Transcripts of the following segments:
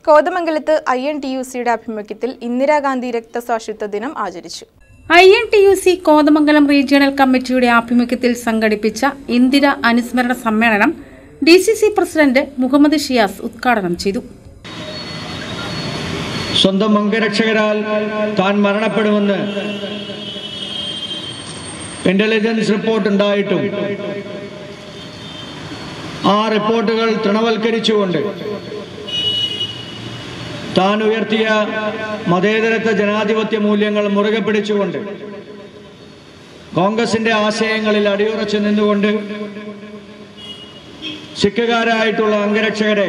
കോതമംഗലത്ത് I N T U സിയുടെ ആഭിമുഖ്യത്തിൽ ഇന്ദിരാഗാന്ധി രക്തസാക്ഷിത്വ ദിനം ആചരിച്ചു I N T U C Kothamangalam regional കമ്മിറ്റിയുടെ ആഭിമുഖ്യത്തിൽ സംഘടിപ്പിച്ച ഇന്ദിര അനുസ്മരണ സമ്മേളനം D C C president Muhammad Shiyas ഉദ്ഘാടനം ചെയ്തു സ്വന്തം അംഗരക്ഷകരാൽ താൻ മരണപ്പെടുമെന്ന് ഇന്റലിജൻസ് റിപ്പോർട്ട് ഉണ്ടായിട്ടും ആ റിപ്പോർട്ടുകൾ തൃണവൽക്കരിച്ചുകൊണ്ട് താൻ ഉയർത്തിയ മതേതരത്വ ജനാധിപത്യ മൂല്യങ്ങൾ മുറുകെ പിടിച്ചുകൊണ്ട് കോൺഗ്രസിന്റെ ആശയങ്ങളിൽ അടിയുറച്ചു നിന്നുകൊണ്ട് സിഖുകാരായിട്ടുള്ള അംഗരക്ഷകരെ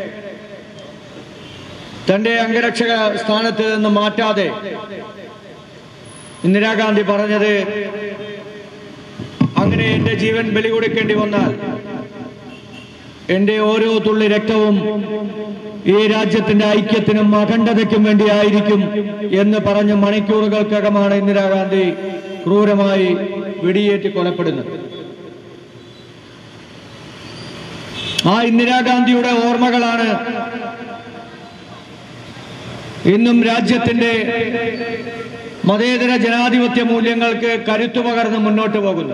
തന്റെ അംഗരക്ഷക സ്ഥാനത്ത് നിന്ന് മാറ്റാതെ ഇന്ദിരാഗാന്ധി പറഞ്ഞത് അങ്ങനെ എന്റെ ജീവൻ ബലി കൊടുക്കേണ്ടി വന്നാൽ എന്റെ ഓരോ തുള്ളി രക്തവും ഈ രാജ്യത്തിന്റെ ഐക്യത്തിനും അഖണ്ഡതയ്ക്കും വേണ്ടിയായിരിക്കും എന്ന് പറഞ്ഞ് മണിക്കൂറുകൾക്കകമാണ് ഇന്ദിരാഗാന്ധി ക്രൂരമായി വെടിയേറ്റ് കൊലപ്പെടുന്നത് ആ ഇന്ദിരാഗാന്ധിയുടെ ഓർമ്മകളാണ് ഇന്നും രാജ്യത്തിന്റെ മതേതര ജനാധിപത്യ മൂല്യങ്ങൾക്ക് കരുത്തു പകർന്ന് മുന്നോട്ട് പോകുന്നു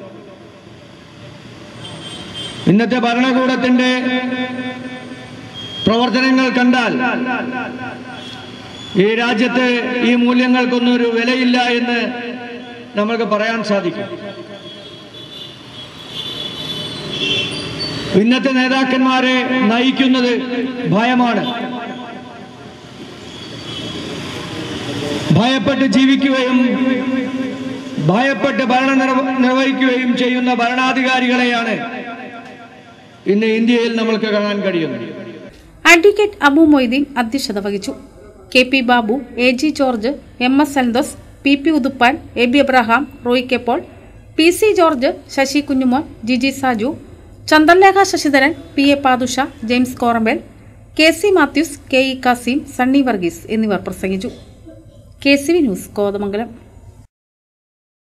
ഇന്നത്തെ ഭരണകൂടത്തിന്റെ പ്രവർത്തനങ്ങൾ കണ്ടാൽ ഈ രാജ്യത്ത് ഈ മൂല്യങ്ങൾക്കൊന്നും ഒരു വിലയില്ല എന്ന് നമുക്ക് പറയാൻ സാധിക്കും ഇന്നത്തെ നേതാക്കന്മാരെ നയിക്കുന്നത് ഭയമാണ് ഭയപ്പെട്ട് ജീവിക്കുകയും ഭയപ്പെട്ട് ഭരണം നിർവ- നിർവഹിക്കുകയും ചെയ്യുന്ന ഭരണാധികാരികളെയാണ് ഇന്ന് ഇന്ത്യയിൽ നമ്മൾക്ക് കാണാൻ കഴിയുന്നത് അഡ്വക്കേറ്റ് അബു മൊയ്തീൻ അധ്യക്ഷത വഹിച്ചു K P Babu A G George M S Seldose P P Uthuppan A B Abraham Roy K Paul P C George Sasi Kunjumon Jiji Saju Chandralekha Sasidharan P A Pathusha James Korambel K C Mathews K E Kasim Sunny Varghese എന്നിവർ പ്രസംഗിച്ചു K C V news Kothamangalam